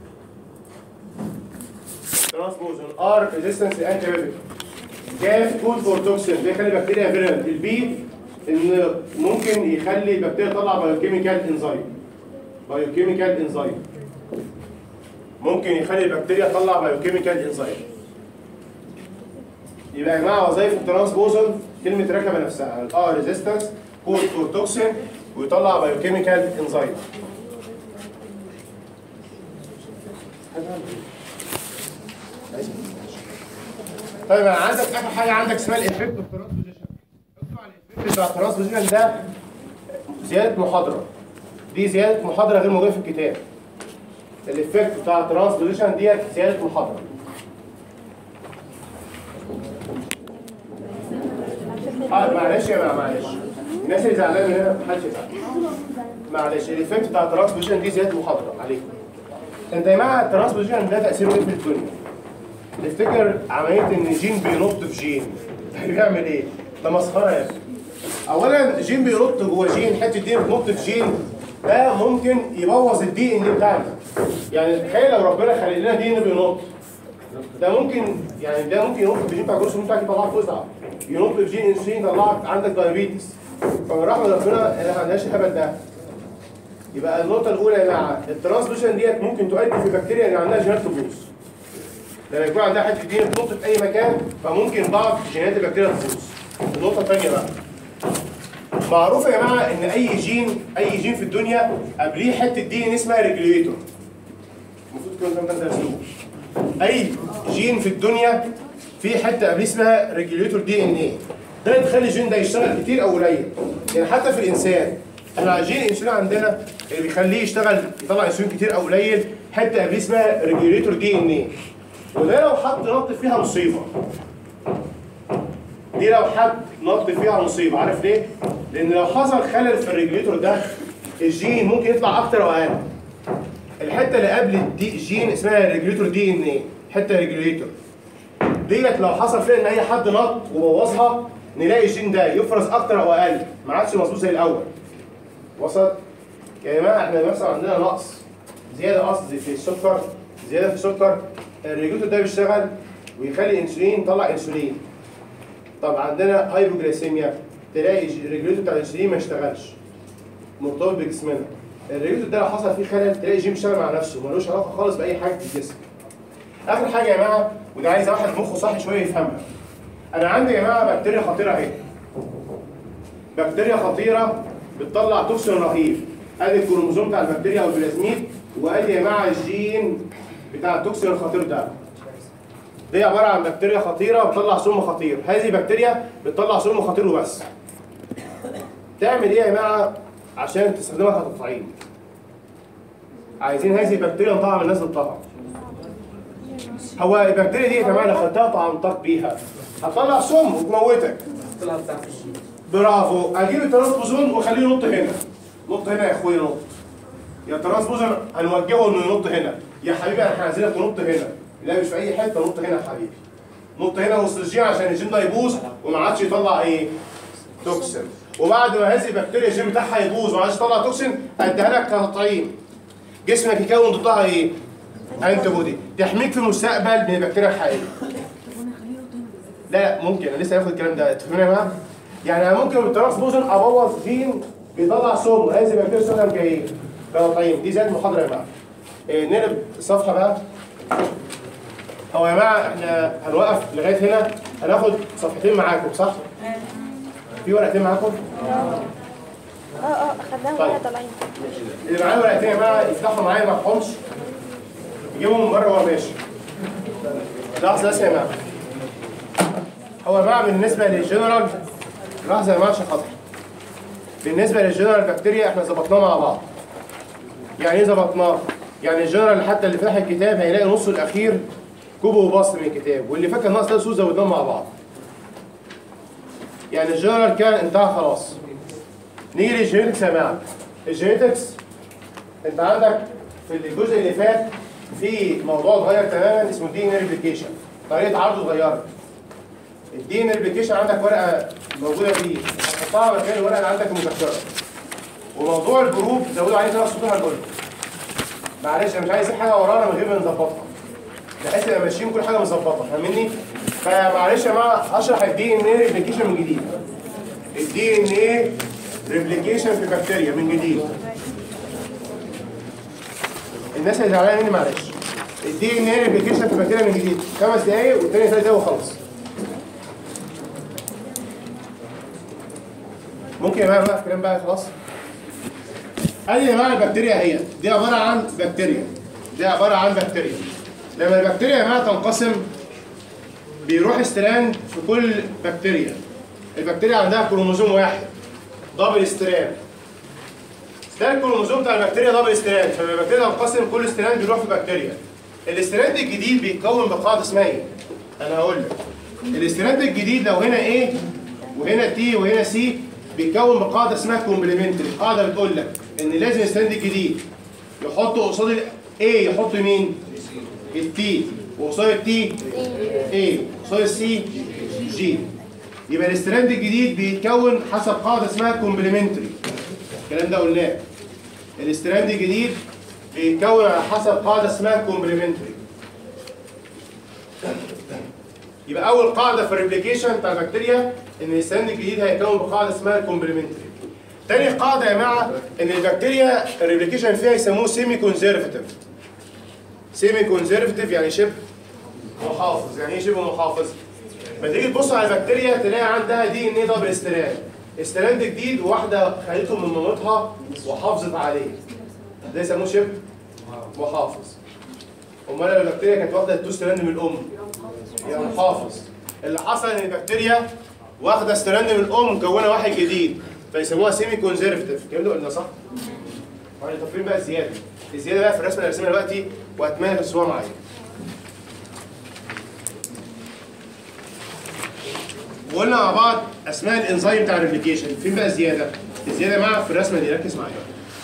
ترانسبوزون ار ريزيستنس للانتي بايوتيك كاف كود فور توكسين بيخلي البكتيريا فيرولنت البي ان ممكن يخلي البكتيريا تطلع بايوكيميكال انزيم بايوكيميكال انزيم ممكن يخلي البكتيريا تطلع بايوكيميكال انزيم يبقى يا جماعه وظائف الترانسبوزون كلمه ركبه نفسها الار ريزيستنس كود فور توكسين ويطلع بايوكيميكال انزيم طيب انا عندك اخر حاجه عندك اسمها الافكت اوف ترانسبوزيشن اكتب على الافكت بتاع الترانسبوزيشن ده زياده محاضره دي زياده محاضره غير موجوده في الكتاب الافكت بتاع الترانسبوزيشن ديت زياده محاضره اه معلش يا جماعه معلش الناس اللي زعلانه من هنا محدش يزعل معلش الايفكت بتاع الترانسبوزيشن دي زياده محاضره عليكم انت يا جماعه الترانسبوزيشن ده تاثيره ايه في الدنيا؟ نفتكر عمليه ان جين بينط في جين بيعمل ايه؟ ده مسخره يا ابني اولا جين بينط جوه جين حته دي بتنط في جين ده ممكن يبوظ الدي ان بتاعنا يعني تخيل لو ربنا خلق لنا دي ان بينط ده ممكن يعني ده ممكن ينط في الجين بتاع الجلوكوز بتاعك يطلعك فزعه ينط في جين انسولين يطلعك عندك دايابيتس فمن رحمه ربنا احنا ما عندناش الهبل ده يبقى النقطة الأولى يا جماعة الترانسميشن ديت ممكن تؤدي في بكتيريا اللي عندها جينات تبوظ. لما يكون عندها حتة دي بتنط في أي مكان فممكن بعض جينات البكتيريا تبوظ. النقطة الثانية بقى معروف يا جماعة إن أي جين أي جين في الدنيا قبليه حتة دي إن اسمها ريجوليتور. المفروض تكون ده درسوه. أي جين في الدنيا في حتة قبليه اسمها ريجوليتور دي إن إيه. ده تخلي الجين ده يشتغل كتير أو قليل. يعني حتى في الإنسان احنا جين الانسولين عندنا اللي بيخليه يشتغل يطلع انسولين كتير او قليل حته قبليه اسمها ريجوليتور دي ان ايه وده لو حد نط فيها مصيبه دي لو حد نط فيها مصيبه عارف ليه؟ لان لو حصل خلل في الريجوليتور ده الجين ممكن يطلع اكتر او اقل الحته اللي قبل الدي الجين اسمها ريجوليتور دي ان ايه حته ريجوليتور ديت لو حصل فيها ان اي حد نط وبوظها نلاقي الجين ده يفرز اكتر او اقل ما عادش مظبوط زي الاول وصلت يا جماعه احنا مثلا عندنا نقص زياده قصدي في السكر زياده في السكر الريجوليتور ده بيشتغل ويخلي الانسولين يطلع انسولين طب عندنا هايبوجليسيميا تلاقي الريجوليتور بتاع الانسولين ما يشتغلش مرتبط بجسمنا الريجوليتور ده لو حصل فيه خلل تلاقي الجيم بيشتغل مع نفسه ملوش علاقه خالص باي حاجه في الجسم اخر حاجه يا جماعه وده عايز واحد مخه صاحي شويه يفهمها انا عندي يا جماعه بكتيريا خطيره اهي بكتيريا خطيره بتطلع توكسين رهيب ادي الكروموزوم بتاع البكتيريا او البلازميد وادي يا جماعه الجين بتاع التوكسين الخطير ده دي عباره عن بكتيريا خطيره بتطلع سم خطير هذه بكتيريا بتطلع سم خطير وبس تعمل ايه يا جماعه عشان تستخدمها كتطعيم عايزين هذه البكتيريا نطعم الناس بالطعم هو البكتيريا دي يا جماعه لو خدتها طعمتك بيها هتطلع سم وتموتك طلع بتاع في الشيء برافو اجيب الترانسبوزون واخليه ينط هنا نط هنا يا اخويا نط يا ترانسبوزون هنوجهه انه ينط هنا يا حبيبي انا هنزلك تنط هنا لا مش في اي حته نط هنا يا حبيبي نط هنا وسط الجين عشان الجين ده يبوظ وما عادش يطلع ايه توكسين وبعد ما هذه البكتيريا الجين بتاعها يبوظ وما عادش يطلع توكسين اديها لك كتطعيم جسمك يكون ضدها ايه انتي بودي تحميك في المستقبل من البكتيريا الحقيقيه طب وانا اخليه ينط هنا بالذات لا لا ممكن انا لسه هاخد الكلام ده تفهموني يا جماعه؟ يعني انا ممكن بالترانسبوزن ابوظ جين بيطلع سم وهذه بكتيريا تستخدم كايه؟ كتطعيم دي زي المحاضره يا جماعه. إيه نقلب الصفحه بقى هو يا جماعه احنا هنوقف لغايه هنا هناخد صفحتين معاكم صح؟ في ورقتين معاكم؟ اه اه اخدناهم طيب. واحنا طالعين اللي معاه ورقتين يا جماعه يفتحوا معايا ما يفتحهمش يجيبهم من بره وهو ماشي. لحظه بس يا جماعه. هو يا جماعه بالنسبه للجنرال لحظه يا جماعه عشان خاطر. بالنسبه للجنرال بكتيريا احنا ظبطناه مع بعض. يعني ايه ظبطناه؟ يعني الجنرال حتى اللي فتح الكتاب هيلاقي نصه الاخير كوبو وباص من الكتاب واللي فاكر ناقص ثلاث سوس زودناهم مع بعض. يعني الجنرال كان انتهى خلاص. نيجي للجينيتكس يا جماعه. الجينيتكس انت عندك في الجزء اللي فات في موضوع اتغير تماما اسمه دي ان ريبليكيشن طريقه عرضه اتغيرت الدي ان ريبليكيشن عندك ورقه موجوده فيه هتحطها مكان الورقه اللي عندك المذكره وموضوع الجروب زودوا عليه ثلاث سطور هنقول معلش انا مش عايز حاجه ورانا من غير ما نظبطها بحيث نبقى ماشيين كل حاجه مظبطه فاهمني؟ فمعلش يا جماعه اشرح الدي ان ايه ريبليكيشن من جديد الدي ان ايه ريبليكيشن في بكتيريا من جديد الناس اللي زعلانه مني معلش الدي ان ايه ريبليكيشن في بكتيريا من جديد خمس دقايق والتاني ثلاث دقايق وخلاص ممكن يا جماعه بقى الكلام بقى خلاص ادي انواع البكتيريا هي دي عباره عن بكتيريا دي عباره عن بكتيريا لما البكتيريا يا جماعه تنقسم بيروح استران في كل بكتيريا البكتيريا عندها كروموزوم واحد دبل استران ده الكروموزوم بتاع البكتيريا دبل استران فلما البكتيريا تنقسم كل استران بيروح في بكتيريا الاستران الجديد بيتكون بقاعده اسمها ايه؟ انا هقول لك الاستران الجديد لو هنا ايه وهنا تي وهنا سي بيتكون بقاعده اسمها كومبلمنتري قاعده بتقول لك ان لازم الستاند الجديد يحط قصاد ال A يحط مين؟ التي وقصاد التي A قصاد السي جي يبقى الاستراند الجديد بيتكون حسب قاعده اسمها كومبلمنتري الكلام ده قلناه الاستراند الجديد بيتكون على حسب قاعده اسمها كومبلمنتري يبقى اول قاعده في الريبليكيشن بتاع البكتيريا ان الاستراند الجديد هيتكون بقاعده اسمها كومبلمنتري تاني قاعده يا جماعه ان البكتيريا الريبليكيشن فيها يسموه سيمي كونزرفتيف سيمي كونزرفتيف يعني شبه محافظ يعني ايه شبه محافظ لما تيجي تبص على البكتيريا تلاقي عندها دي ان ايه دبل استران استران جديد وواحده خدته من مامتها وحافظت عليه ده يسموه شبه محافظ امال لو البكتيريا كانت واخده التو ستراند من الام يبقى محافظ اللي حصل ان البكتيريا واخده ستراند من الام مكونه واحد جديد فيسموها سيمي كونزرفتيف الكلام ده قلنا صح؟ وبعد طفرين بقى الزياده الزياده بقى في الرسمه اللي رسمها دلوقتي واتمنى ترسموها معايا وقلنا مع بعض اسماء الانزيم بتاع الريبليكيشن فين بقى الزياده؟ الزياده يا جماعه في الرسمه دي ركز معايا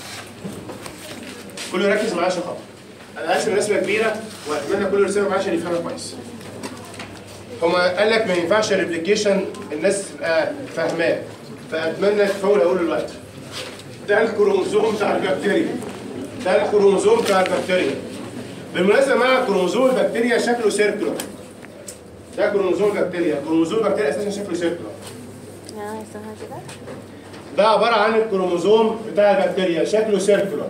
كله يركز معايا عشان خاطر انا هرسم رسمه كبيره واتمنى كله يرسمها معايا عشان يفهمها كويس هما قال لك ما ينفعش الريبليكيشن الناس تبقى فاهماه فاتمنى تفول اقول دلوقتي ده الكروموزوم بتاع البكتيريا ده الكروموزوم بتاع البكتيريا بالمناسبه مع كروموزوم البكتيريا شكله سيركلر ده كروموزوم البكتيريا كروموزوم البكتيريا اساسا شكله سيركلر يعني يسموها كده ده عباره عن الكروموزوم بتاع البكتيريا شكله سيركلر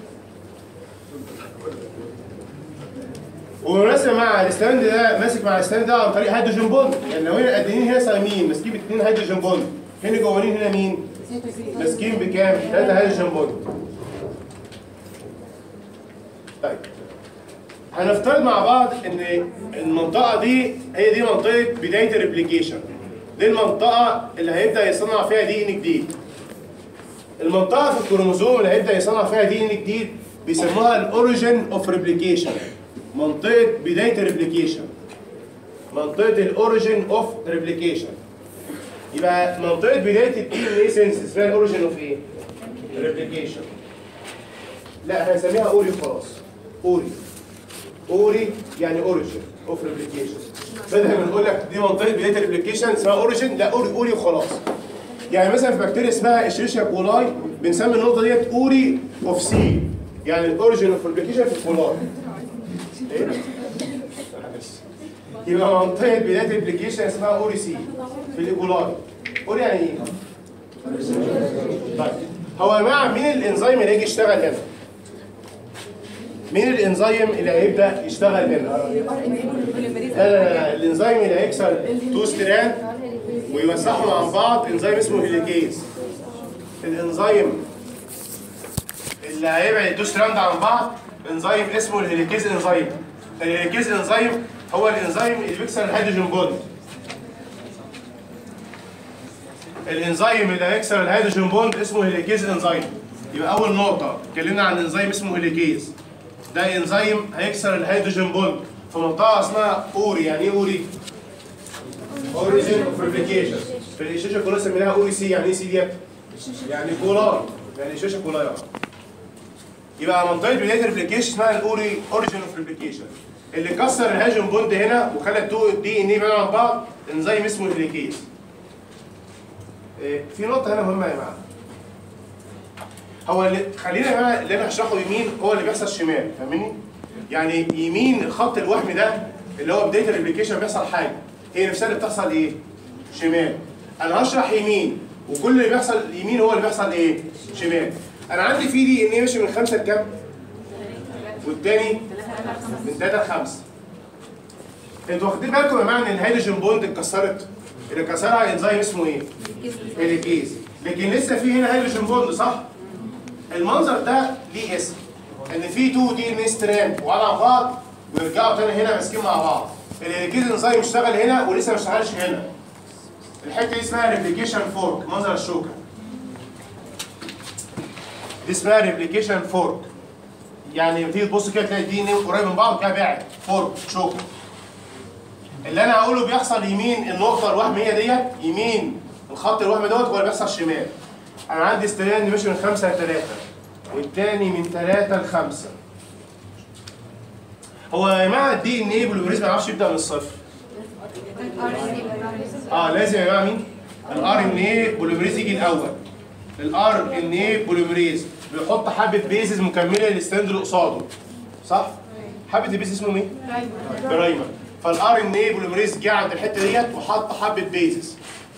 وبالمناسبه مع الستاند ده ماسك مع الستاند ده عن طريق هيدروجين بوند يعني لو هنا الادينين هنا صايمين ماسكين باثنين هيدروجين بوند هنا جوانين هنا مين؟ ماسكين بكام؟ ثلاثه هيدروجين بوند طيب هنفترض مع بعض ان المنطقه دي هي دي منطقه بدايه الريبليكيشن دي المنطقه اللي هيبدا يصنع فيها دي ان جديد المنطقه في الكروموزوم اللي هيبدا يصنع فيها دي ان جديد بيسموها الاوريجين اوف ريبليكيشن منطقه بدايه الريبليكيشن منطقه الاوريجين اوف ريبليكيشن يبقى منطقه بدايه الدي ان اي سينس اسمها الاوريجين اوف ايه؟ ريبليكيشن لا هنسميها اوري خلاص اوري اوري يعني اوريجين اوف ريبليكيشن بدل ما نقول لك دي منطقه بدايه الريبليكيشن اسمها اوريجين لا اوري اوري وخلاص يعني مثلا في بكتيريا اسمها اشريشيا كولاي بنسمي النقطه ديت اوري اوف سي يعني الاوريجين اوف ريبليكيشن في الكولاي إيه؟ يبقى منطقه بدايه الريبليكيشن اسمها اوري سي في الايكولاي اوري يعني ايه؟ طيب هو يا جماعه مين الانزيم اللي هيجي يشتغل هنا؟ مين الانزيم اللي هيبدا يشتغل هنا؟ لا لا لا الانزيم اللي هيكسر تو ستراند ويوزعهم عن بعض انزيم اسمه هيليكيز الانزيم اللي هيبعد التو ستراند عن بعض انزيم اسمه الهيليكيز انزيم الهيليكيز انزيم هو الانزيم اللي بيكسر الهيدروجين بوند الانزيم اللي هيكسر الهيدروجين بوند اسمه هيليكيز انزيم يبقى اول نقطه اتكلمنا عن انزيم اسمه هيليكيز ده انزيم هيكسر الهيدروجين بوند في منطقه اسمها اوري يعني ايه اوري اوريجين اوف ريبليكيشن في الشاشه كلها سميناها اوري سي يعني ايه سي ديت يعني كولار يعني شاشه كولار يبقى منطقه بدايه الريبليكيشن اسمها الاوري اوريجين اوف ريبليكيشن اللي كسر الهيدروجين بوند هنا وخلى الدو دي ان ايه بعيد عن بعض انزيم اسمه هيليكيز إيه، في نقطه هنا مهمه يا جماعه هو اللي خلينا يا جماعه اللي انا هشرحه يمين هو اللي بيحصل شمال فاهمني؟ يعني يمين الخط الوهمي ده اللي هو بدايه الريبليكيشن بيحصل حاجه هي نفسها اللي بتحصل ايه؟ شمال انا هشرح يمين وكل اللي بيحصل يمين هو اللي بيحصل ايه؟ شمال انا عندي في دي ان ايه ماشي من خمسه لكام؟ والتاني من 3 ل 5 انتوا واخدين بالكم يا جماعه ان الهيدروجين بوند اتكسرت اللي كسرها انزيم اسمه ايه؟ هيليكيز لكن لسه في هنا هيدروجين بوند صح؟ المنظر ده ليه اسم ان في 2 دي ان ايه ستراند وعلى بعض ويرجعوا تاني هنا ماسكين مع بعض الهيليكيز انزيم اشتغل هنا ولسه ما اشتغلش هنا الحته دي اسمها ريبليكيشن فورك منظر الشوكه دي اسمها ريبليكيشن فورك يعني لما تيجي تبص كده تلاقي الدي ان ايه قريب من بعض كده بعد فورك شوكه اللي انا هقوله بيحصل يمين النقطه الوهميه ديت يمين الخط الوهمي دوت هو اللي بيحصل شمال انا عندي ستراند ماشي من 5 ل 3 والتاني من 3 ل 5 هو يا جماعه الدي ان ايه بوليمريز ما يعرفش يبدا من الصفر اه لازم يا جماعه مين؟ الار ان ايه بوليمريز يجي الاول الار ان ايه بوليمريز بيحط حبه بيزز مكمله للستاند اللي قصاده صح؟ حبه البيز اسمه مين؟ برايمر فالار ان ايه بوليمريز جه عند الحته ديت وحط حبه بيزز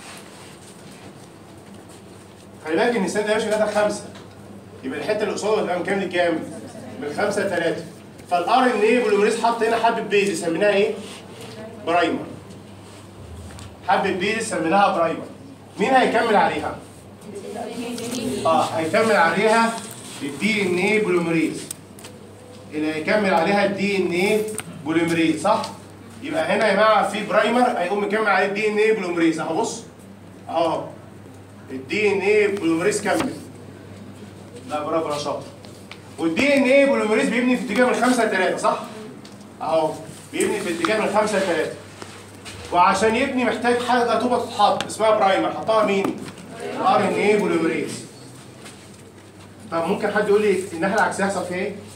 خلي بالك ان الستاند ده ماشي 3 5 يبقى الحته اللي قصاده هتبقى مكمل كام؟ من 5 ل 3 فالار ان ايه بوليمريز حط هنا حبه بيزز سميناها ايه؟ برايمر حبه بيزز سميناها برايمر مين هيكمل عليها؟ اه هيكمل عليها الدي ان ايه بوليمريز اللي هيكمل عليها الدي ان ايه بوليمريز صح؟ يبقى هنا يا جماعه في برايمر هيقوم مكمل عليه الدي ان ايه بوليمريز اهو بص اهو الدي ان ايه بوليمريز كمل لا برافو يا شاطر والدي ان ايه بوليمريز بيبني في اتجاه من 5 ل 3 صح؟ اهو بيبني في اتجاه من 5 ل 3 وعشان يبني محتاج حاجه طوبه تتحط اسمها برايمر حطها مين؟ ار ان ايه بوليمريز طب ممكن حد يقول لي الناحيه العكسيه يحصل فيها ايه؟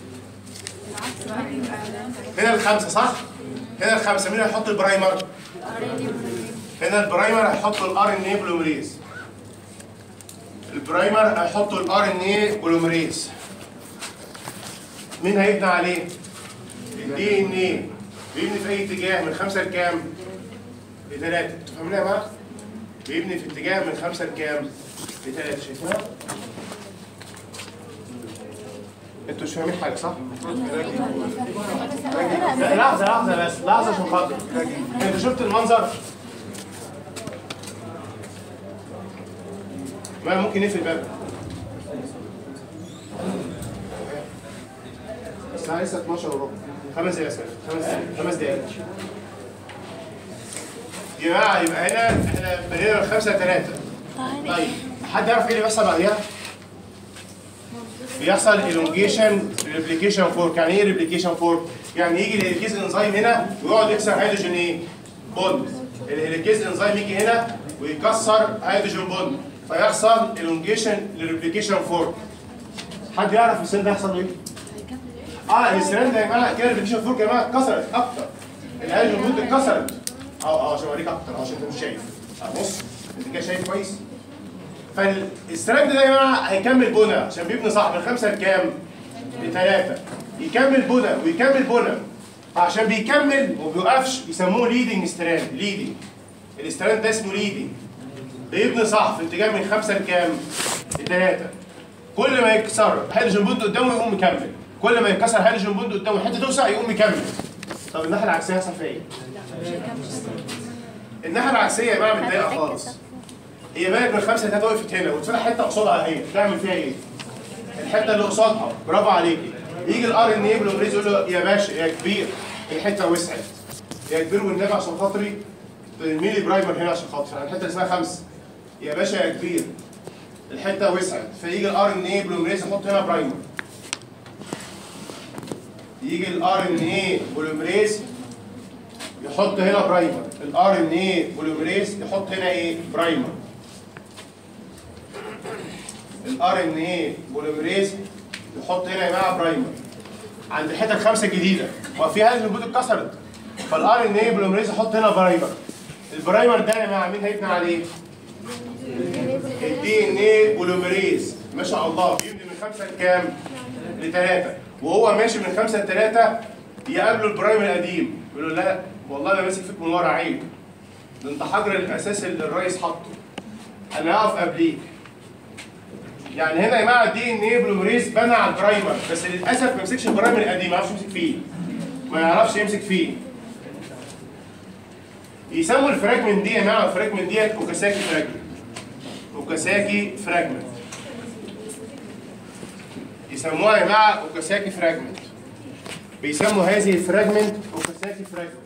هنا الخمسه صح؟ هنا الخمسه مين هيحط البرايمر؟ هنا البرايمر هيحط الار ان ايه بوليمريز البرايمر هيحط الار ان ايه بوليمريز مين هيبني عليه؟ الدي ان ايه بيبني في اي اتجاه من خمسه لكام؟ لثلاثه انتوا فاهمين يا جماعه؟ بيبني في اتجاه من خمسه لكام؟ لثلاثه شايفينها؟ انتوا مش فاهمين حاجه صح؟ لا لحظه لحظه بس لحظه عشان خاطر انت شفت المنظر؟ ما ممكن نقفل الباب الساعة لسه 12 وربع خمس دقايق يا سيدي خمس دقايق خمس دقايق يا جماعة يبقى هنا احنا بنينا من خمسة لثلاثة طيب حد يعرف ايه اللي بيحصل بعديها؟ بيحصل elongation replication fork يعني ايه replication fork؟ يعني يجي الهيليكيز انزيم هنا ويقعد يكسر هيدروجين ايه؟ بوند الهيليكيز انزيم يجي هنا ويكسر هيدروجين بوند فيحصل elongation replication fork حد يعرف السن ده يحصل له ايه؟ اه السرند يا جماعه كده الريبليكيشن فورك يا جماعه اتكسرت اكتر الهيدروجين بوند اتكسرت اه اه عشان اوريك اكتر اه عشان انت مش شايف اه بص انت كده شايف كويس فالستراند ده يا جماعه هيكمل بنى عشان بيبني صح من خمسه لكام؟ لثلاثه يكمل بنى ويكمل بنى عشان بيكمل وما بيوقفش يسموه ليدنج ستراند ليدنج الستراند ده اسمه ليدنج بيبني صح في اتجاه من خمسه لكام؟ لثلاثه كل ما يكسر هيدروجين بوند قدامه يقوم مكمل كل ما يتكسر هيدروجين بوند قدامه حته توسع يقوم مكمل طب الناحيه العكسيه هيحصل فيها ايه؟ الناحيه العكسيه يا جماعه متضايقه خالص هي بالك من خمسه ثلاثه وقفت هنا وتفتح حته قصادها اهي تعمل فيها ايه؟ الحته اللي قصادها برافو عليكي يجي الار ان اي بالانجليزي يقول له يا باشا يا كبير الحته وسعت يا كبير والنبي عشان خاطري الميلي برايمر هنا عشان خاطري يعني الحته اللي اسمها خمسه يا باشا يا كبير الحته وسعت فيجي الار ان اي بالانجليزي يحط هنا برايمر يجي الار ان اي بوليمريز يحط هنا برايمر الار ان اي بوليمريز يحط هنا ايه برايمر الار ان اي بوليمريز يحط هنا يا جماعه برايمر عند الحته الخامسه الجديده وفيها النبوت اتكسرت فالار ان اي بوليمريز احط هنا برايمر البرايمر ده يا جماعه مين هيبني عليه؟ الدي ان اي بوليمريز ما شاء الله بيبني من خمسه لكام؟ لثلاثه وهو ماشي من خمسه لثلاثه يقابله البرايمر القديم يقول له لا والله انا ماسك فيك من ورا عيب ده انت حجر الاساس اللي الرئيس حاطه انا هقف قبليك يعني هنا يا جماعه الدي ان ايه بلومريز بنى على البرايمر بس للاسف ما مسكش البرايمر القديم ما يعرفش يمسك فيه ما يعرفش يمسك فيه يسموا الفراجمنت دي يا جماعه الفراجمنت ديت اوكاساكي فراجمنت اوكاساكي فراجمنت يسموها يا جماعه اوكاساكي فراجمنت بيسموا هذه الفراجمنت اوكاساكي فراجمنت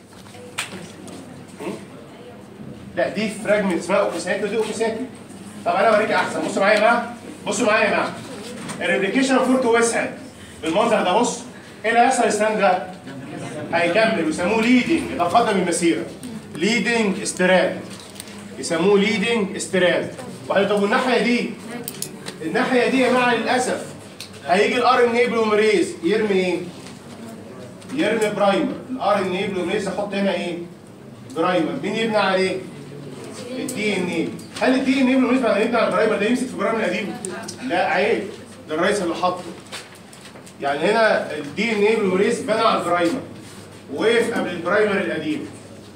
لا دي فراجمنت اسمها اوكاساكي ودي اوكاساكي طب انا اوريك احسن بصوا معايا يا جماعه بصوا معايا يا جماعه الريبليكيشن فورك وسعت بالمنظر ده بص ايه اللي هيحصل السنان ده؟ هيكمل ويسموه ليدنج يتقدم المسيره ليدنج استراد يسموه ليدنج استراد وبعدين طب والناحيه دي الناحيه دي يا جماعه للاسف هيجي الار ان اي بلومريز يرمي ايه؟ يرمي برايمر الار ان اي بلومريز يحط هنا ايه؟ برايمر مين يبني عليه؟ الدي ان ايه هل الدي ان ايه بالنسبه لما يبني على البرايمر ده يمسك في البرايمر القديم؟ لا عيب ده الرئيس اللي حاطه يعني هنا الدي ان ايه بالوريس بنى على البرايمر وقف قبل البرايمر القديم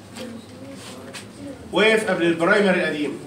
وقف قبل البرايمر القديم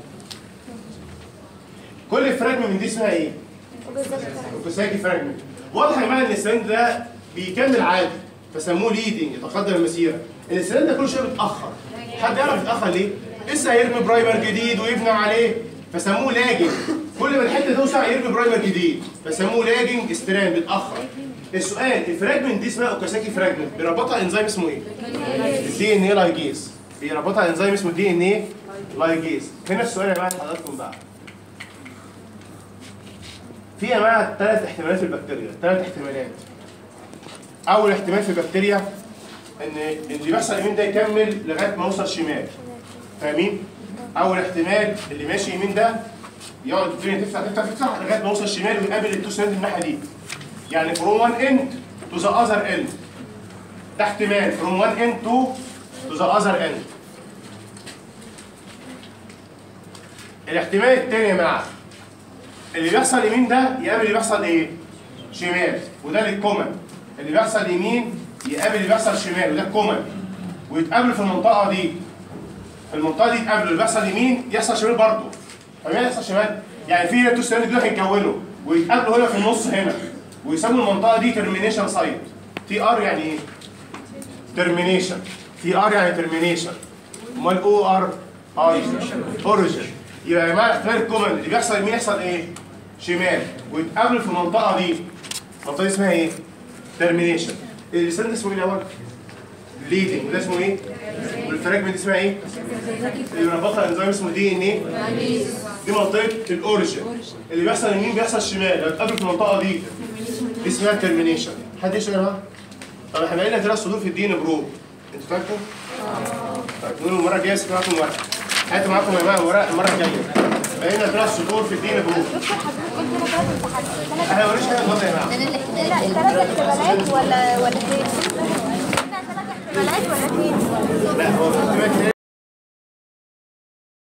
كل فراجمنت من دي اسمها ايه؟ اوكساكي فراجمنت واضح يا جماعه ان السند ده بيكمل عادي فسموه ليدنج يتقدم المسيره ان السند ده كل شويه بيتاخر حد يعرف يتاخر ليه؟ لسه هيرمي برايمر جديد ويبني عليه فسموه لاجنج كل ما الحته توسع يرمي برايمر جديد فسموه لاجنج استرام بيتاخر السؤال الفراجمنت دي اسمها اوكاساكي فراجمنت بيربطها انزيم اسمه ايه؟ الدي ان اي لايجيز بيربطها انزيم اسمه دي ان اي لايجيز هنا السؤال يا جماعه حضراتكم بقى في يا جماعه ثلاث احتمالات في البكتيريا ثلاث احتمالات اول احتمال في البكتيريا ان اللي بيحصل يمين ده يكمل لغايه ما يوصل شمال فاهمين؟ اول احتمال اللي ماشي يمين ده يقعد الدنيا تفتح تفتح تفتح لغايه ما يوصل شمال ويقابل التو سند من الناحيه دي يعني فروم وان اند تو ذا اذر اند ده احتمال فروم وان اند تو تو ذا اذر اند الاحتمال الثاني يا جماعه اللي بيحصل يمين ده يقابل اللي بيحصل ايه؟ شمال وده الكومن اللي بيحصل يمين يقابل اللي بيحصل شمال وده الكومن ويتقابلوا في المنطقه دي في المنطقه دي يتقابلوا اللي بيحصل يمين يحصل شمال برضه فاهمين يحصل شمال يعني في تو ستاند دول هيتكونوا ويتقابلوا هنا في النص هنا ويسموا المنطقه دي ترمينيشن سايت تي ار يعني ايه؟ ترمينيشن تي ار يعني ترمينيشن امال او ار اي اوريجن يبقى يا جماعه احتمال الكومن اللي بيحصل يمين يحصل ايه؟ شمال ويتقابلوا في المنطقه دي المنطقه دي اسمها ايه؟ ترمينيشن اللسان ده اسمه ايه الاول؟ ليدنج وده اسمه ايه؟ والفراجمنت اسمها ايه؟ اللي ربطها انزيم اسمه دي ان ايه؟ دي منطقه الاوريجن اللي بيحصل يمين بيحصل شمال لو اتقابلوا في المنطقه دي دي اسمها ترمينيشن حد يشرح يا جماعه؟ طب احنا بقينا ثلاث صدور في الدين برو انتوا فاكروا؟ طيب نقول المره الجايه اسمع معاكم ورق هاتوا معاكم يا جماعه ورق المره الجايه بقينا ثلاث صدور في الدين برو دكتور حضرتك قلت لنا ثلاث امتحانات احنا ما وريش حاجه النهارده يا جماعه لا الثلاث احتمالات ولا ولا فين؟ قلنا ثلاث احتمالات ولا فين؟ لا هو في احتمال تاني